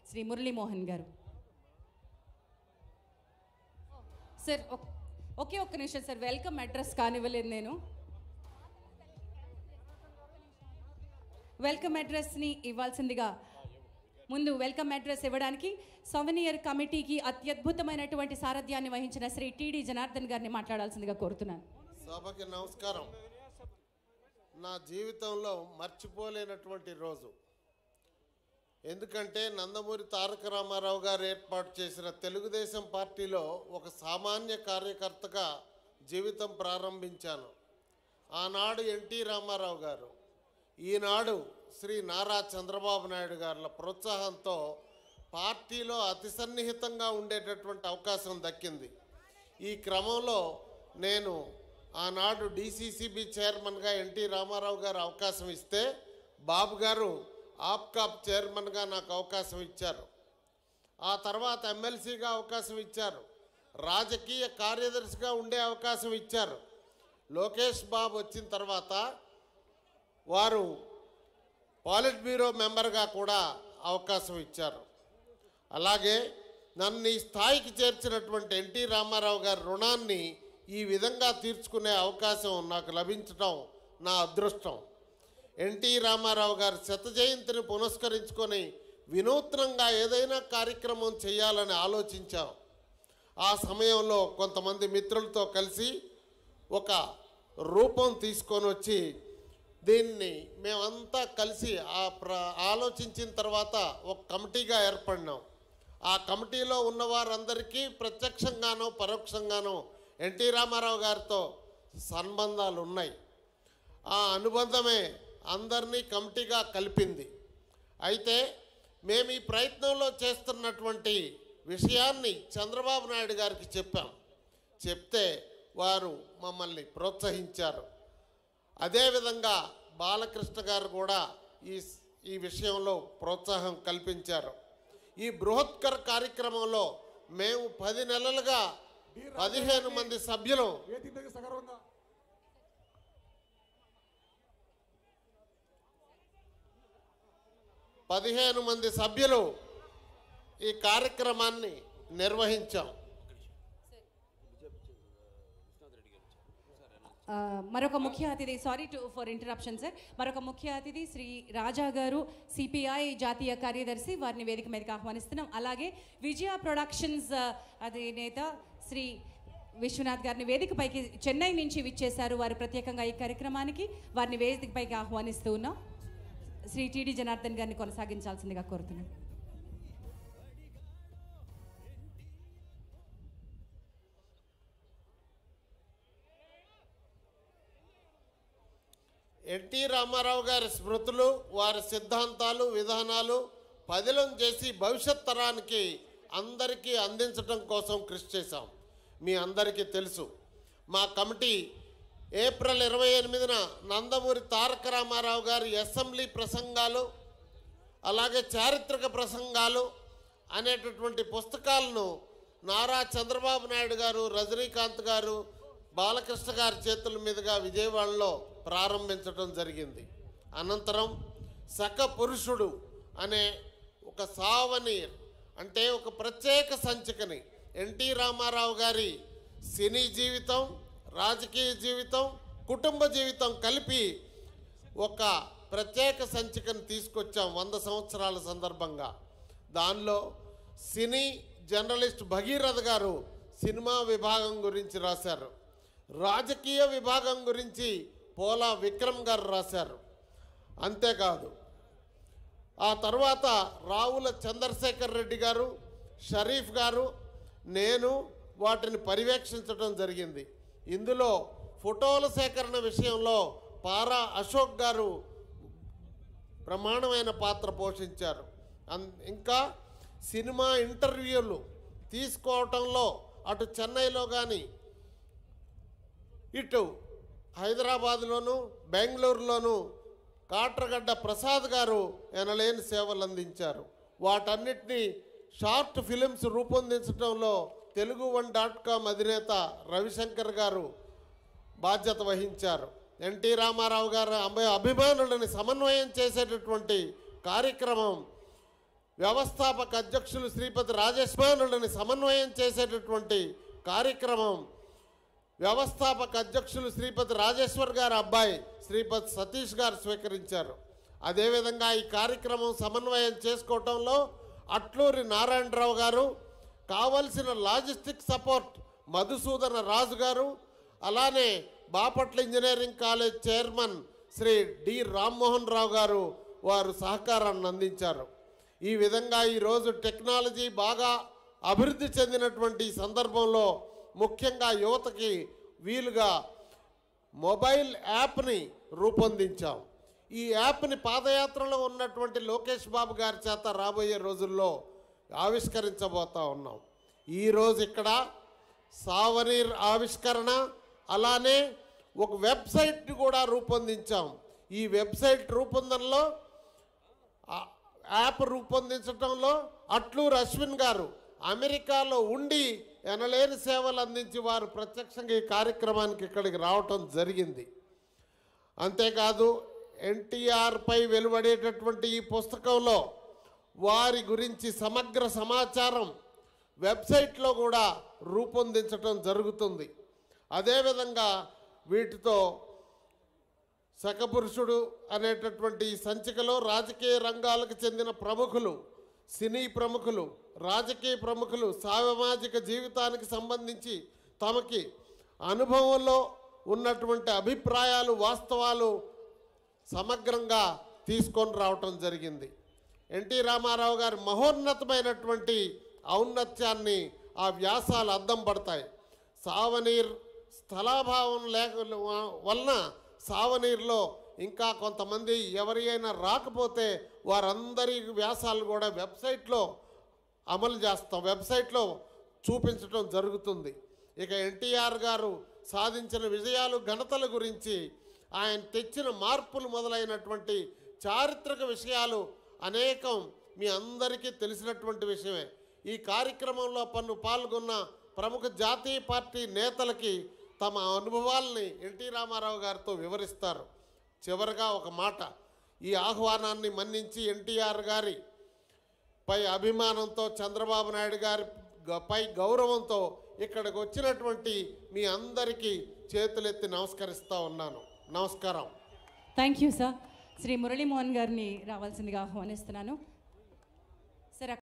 శ్రీ మురళీమోహన్ గారు సార్ ఒక్- ఒకే ఒక్క నిమిషం సార్ వెల్కమ్ అడ్రస్ కానివ్వలేదు నేను వెల్కమ్ అడ్రస్ని ఇవ్వాల్సిందిగా ముందు వెల్కమ్ అడ్రస్ ఇవ్వడానికి సవనియర్ కమిటీకి అత్యద్భుతమైనటువంటి సారథ్యాన్ని వహించిన శ్రీ టీడీ జనార్దన్ గారిని మాట్లాడాల్సిందిగా కోరుతున్నాను సభకి నమస్కారం నా జీవితంలో మర్చిపోలేనటువంటి రోజు ఎందుకంటే నందమూరి తారక రామారావు గారు ఏర్పాటు చేసిన తెలుగుదేశం పార్టీలో ఒక సామాన్య కార్యకర్తగా జీవితం ప్రారంభించాను ఆనాడు ఎన్టీ రామారావు గారు ఈనాడు శ్రీ నారా చంద్రబాబు నాయుడు గారుల ప్రోత్సాహంతో పార్టీలో అతి సన్నిహితంగా ఉండేటటువంటి అవకాశం దక్కింది ఈ క్రమంలో నేను ఆనాడు డీసీసీబీ చైర్మన్గా ఎన్టీ రామారావు గారు అవకాశం ఇస్తే బాబు గారు ఆప్కాప్ చైర్మన్గా నాకు అవకాశం ఇచ్చారు ఆ తర్వాత ఎమ్మెల్సీగా అవకాశం ఇచ్చారు రాజకీయ కార్యదర్శిగా ఉండే అవకాశం ఇచ్చారు లోకేష్ బాబు వచ్చిన తర్వాత వారు పాలిట్ బ్యూరో మెంబర్గా కూడా అవకాశం ఇచ్చారు అలాగే నన్ను ఈ స్థాయికి చేర్చినటువంటి ఎన్టీ రామారావు గారి రుణాన్ని ఈ విధంగా తీర్చుకునే అవకాశం నాకు లభించడం నా అదృష్టం ఎన్టీ రామారావు గారి శత జయంతిని పురస్కరించుకొని వినూత్నంగా ఏదైనా కార్యక్రమం చేయాలని ఆలోచించాం ఆ సమయంలో కొంతమంది మిత్రులతో కలిసి ఒక రూపం తీసుకొని వచ్చి దీన్ని మేమంతా కలిసి ఆ ప్ర ఆలోచించిన తర్వాత ఒక కమిటీగా ఏర్పడినాం ఆ కమిటీలో ఉన్న వారందరికీ ప్రత్యక్షంగానో పరోక్షంగానో ఎన్టీ రామారావు గారితో సంబంధాలు ఉన్నాయి ఆ అనుబంధమే అందరినీ కమిటీగా కలిపింది అయితే మేము ఈ ప్రయత్నంలో చేస్తున్నటువంటి విషయాన్ని చంద్రబాబు నాయుడు గారికి చెప్పాం చెప్తే వారు మమ్మల్ని ప్రోత్సహించారు అదేవిధంగా బాలకృష్ణ గారు కూడా ఈ ఈ విషయంలో ప్రోత్సాహం కల్పించారు ఈ బృహత్కర కార్యక్రమంలో మేము పది నెలలుగా పదిహేను మంది సభ్యులు వేదిక మీద సగర్వంగా పదిహేను మంది సభ్యులు ఈ కార్యక్రమాన్ని నిర్వహించాం ఆ, మరొక ముఖ్య అతిథి sorry to for interruption sir మరొక ముఖ్య అతిథి శ్రీ రాజా గారు సిపిఐ జాతీయ కార్యదర్శి వారిని వేదిక మీదకి ఆహ్వానిస్తున్నాం అలాగే విజయ ప్రొడక్షన్స్ ఆ, అధినేత శ్రీ విశ్వనాథ్ గారిని వేదికపైకి చెన్నై నుంచి విచ్చేశారు వారు ప్రత్యేకంగా ఈ కార్యక్రమానికి వారిని వేదికపైకి ఆహ్వానిస్తూ ఉన్నాం శ్రీ టీడీ జనార్దన్ గారిని కొనసాగించాల్సిందిగా కోరుతున్నాం ఎన్టీ రామారావు గారి స్మృతులు వారి సిద్ధాంతాలు విధానాలు పదిలం చేసి భవిష్యత్ తరానికి అందరికీ అందించడం కోసం కృషి చేశాం మీ అందరికీ తెలుసు మా కమిటీ ఏప్రిల్ ఇరవై ఎనిమిదిన నందమూరి తారక రామారావు గారి అసెంబ్లీ ప్రసంగాలు అలాగే చారిత్రక ప్రసంగాలు అనేటటువంటి పుస్తకాలను నారా చంద్రబాబు నాయుడు గారు రజనీకాంత్ గారు బాలకృష్ణ గారి చేతుల మీదుగా విజయవాడలో ప్రారంభించడం జరిగింది అనంతరం సక పురుషుడు అనే ఒక సావనీర్ అంటే ఒక ప్రత్యేక సంచికని ఎన్టీ రామారావు గారి సినీ జీవితం రాజకీయ జీవితం కుటుంబ జీవితం కలిపి ఒక ప్రత్యేక సంచికను తీసుకొచ్చాం వంద సంవత్సరాల సందర్భంగా దానిలో సినీ జర్నలిస్ట్ భగీరథ గారు సినిమా విభాగం గురించి రాశారు రాజకీయ విభాగం గురించి పోలా విక్రమ్ గారు రాశారు అంతేకాదు ఆ తర్వాత రావుల చంద్రశేఖర్ రెడ్డి గారు షరీఫ్ గారు నేను వాటిని పర్యవేక్షించడం జరిగింది ఇందులో ఫోటోల సేకరణ విషయంలో పారా అశోక్ గారు ప్రమాణమైన పాత్ర పోషించారు అన్- ఇంకా సినిమా ఇంటర్వ్యూలు తీసుకోవటంలో అటు చెన్నైలో కానీ ఇటు హైదరాబాద్లోను బెంగళూరులోను కాట్రగడ్డ ప్రసాద్ గారు ఎనలేని సేవలు అందించారు వాటన్నిటినీ షార్ట్ ఫిలిమ్స్ రూపొందించడంలో తెలుగు వన్ డాట్ కామ్ అధినేత రవిశంకర్ గారు బాధ్యత వహించారు ఎన్టీ రామారావు గారు అభి అభిమానులని సమన్వయం చేసేటటువంటి కార్యక్రమం వ్యవస్థాపక అధ్యక్షులు శ్రీపతి రాజేశ్వరులని సమన్వయం చేసేటటువంటి కార్యక్రమం వ్యవస్థాపక అధ్యక్షులు శ్రీపతి రాజేశ్వర్ గారి అబ్బాయి శ్రీపతి సతీష్ గారు స్వీకరించారు అదేవిధంగా ఈ కార్యక్రమం సమన్వయం చేసుకోవటంలో అట్లూరి నారాయణరావు గారు కావలసిన లాజిస్టిక్ సపోర్ట్ మధుసూదన రాజు గారు అలానే Bapatla engineering college chairman Shri D Rammohan Rao గారు వారు సహకారాన్ని అందించారు ఈ విధంగా ఈరోజు టెక్నాలజీ బాగా అభివృద్ధి చెందినటువంటి ఈ సందర్భంలో ముఖ్యంగా యువతకి వీలుగా మొబైల్ యాప్ని రూపొందించాం ఈ యాప్ని పాదయాత్రలో ఉన్నటువంటి లోకేష్ బాబు గారి చేత రాబోయే రోజుల్లో ఆవిష్కరించబోతా ఉన్నాం ఈరోజు ఇక్కడ సావనీర్ ఆవిష్కరణ అలానే ఒక వెబ్సైట్ని కూడా రూపొందించాం ఈ వెబ్సైట్ రూపొందనలో ఆ యాప్ రూపొందించడంలో అట్లూరు అశ్విన్ గారు అమెరికాలో ఉండి ఎనలేని సేవలు అందించి వారు ప్రత్యక్షంగా ఈ కార్యక్రమానికి ఇక్కడికి రావటం జరిగింది అంతేకాదు ఎన్టీఆర్పై వెలువడేటటువంటి ఈ పుస్తకంలో వారి గురించి సమగ్ర సమాచారం వెబ్సైట్లో కూడా రూపొందించటం జరుగుతుంది అదేవిధంగా వీటితో శకపురుషుడు అనేటటువంటి ఈ సంచికలో రాజకీయ రంగాలకు చెందిన ప్రముఖులు సినీ ప్రముఖులు రాజకీయ ప్రముఖులు సామాజిక జీవితానికి సంబంధించి తమకి అనుభవంలో ఉన్నటువంటి అభిప్రాయాలు వాస్తవాలు సమగ్రంగా తీసుకొని రావటం జరిగింది ఎన్టీ రామారావు గారి మహోన్నతమైనటువంటి ఔన్నత్యాన్ని ఆ వ్యాసాలు అద్దం పడతాయి సావనీర్ స్థలాభావం లేక వలన సావనీర్లో ఇంకా కొంతమంది ఎవరి అయినా రాకపోతే వారందరి వ్యాసాలు కూడా వెబ్సైట్లో అమలు చేస్తాం వెబ్సైట్లో చూపించడం జరుగుతుంది ఇక ఎన్టీఆర్ గారు సాధించిన విజయాలు ఘనతల గురించి ఆయన తెచ్చిన మార్పులు మొదలైనటువంటి చారిత్రక విషయాలు అనేకం మీ అందరికీ తెలిసినటువంటి విషయమే ఈ కార్యక్రమంలో పన్ను పాల్గొన్న ప్రముఖ జాతీయ పార్టీ నేతలకి తమ అనుభవాల్ని ఎన్టీ రామారావు గారితో వివరిస్తారు చివరగా ఒక మాట ఈ ఆహ్వానాన్ని మన్నించి ఎన్టీఆర్ గారి పై అభిమానంతో చంద్రబాబు నాయుడు గారి గ- పై గౌరవంతో ఇక్కడికి వచ్చినటువంటి మీ అందరికీ చేతులెత్తి నమస్కరిస్తా ఉన్నాను నమస్కారం thank you sir Shri Muralimohan గారిని రావాల్సిందిగా ఆహ్వానిస్తున్నాను